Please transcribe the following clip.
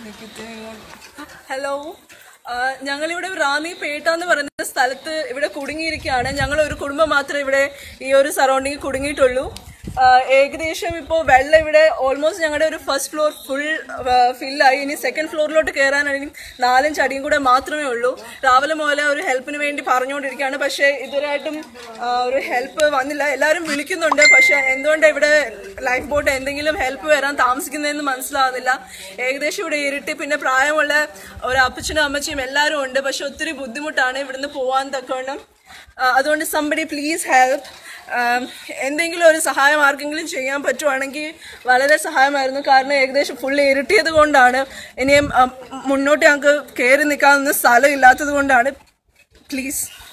hello ഞങ്ങളിവിടെ റാന്നി പേട്ട എന്ന് പറയുന്ന സ്ഥലത്ത് ഇവിടെ കുടുങ്ങിയിരിക്കുകയാണ് ഞങ്ങൾ ഒരു കുടുംബം മാത്രമേ ഇവിടെ ഈ ഒരു സറൗണ്ടിങ് കുടുങ്ങിയിട്ടുള്ളൂ ആ, ഏകദേശം ഇപ്പോൾ വെള്ളം ഇവിടെ ഓൾമോസ്റ്റ് ഞങ്ങളുടെ ഒരു ഫസ്റ്റ് ഫ്ലോർ ഫുൾ ഫില്ലായി ഇനി സെക്കൻഡ് ഫ്ലോറിലോട്ട് കയറാനാണെങ്കിൽ നാലഞ്ച് അടിയും കൂടെ മാത്രമേ ഉള്ളൂ രാവിലെ മുതലേ ഒരു ഹെൽപ്പിന് വേണ്ടി പറഞ്ഞുകൊണ്ടിരിക്കുകയാണ് പക്ഷേ ഇതുവരെയായിട്ടും ആ, ഒരു ഹെൽപ്പ് വന്നില്ല എല്ലാവരും വിളിക്കുന്നുണ്ട് പക്ഷേ എന്തുകൊണ്ട് ഇവിടെ ലൈഫ് ബോട്ട് എന്തെങ്കിലും ഹെൽപ്പ് വരാൻ താമസിക്കുന്നതെന്ന് മനസ്സിലാവുന്നില്ല ഏകദേശം ഇവിടെ ഇരുട്ടി പിന്നെ പ്രായമുള്ള ഒരു അപ്പച്ചനും അമ്മച്ചിയും എല്ലാവരും ഉണ്ട് പക്ഷെ ഒത്തിരി ബുദ്ധിമുട്ടാണ് ഇവിടുന്ന് പോകാൻ തക്കവണ്ണം ആ, അതുകൊണ്ട് സംബടി പ്ലീസ് ഹെൽപ്പ് എന്തെങ്കിലും ഒരു സഹായം ആർക്കെങ്കിലും ചെയ്യാൻ പറ്റുവാണെങ്കിൽ വളരെ സഹായമായിരുന്നു കാരണം ഏകദേശം ഫുള്ള് ഇരുട്ടിയത് കൊണ്ടാണ് ഇനിയും ആ, മുന്നോട്ട് ഞങ്ങൾക്ക് കയറി നിൽക്കാനൊന്നും സ്ഥലം ഇല്ലാത്തത് കൊണ്ടാണ് പ്ലീസ്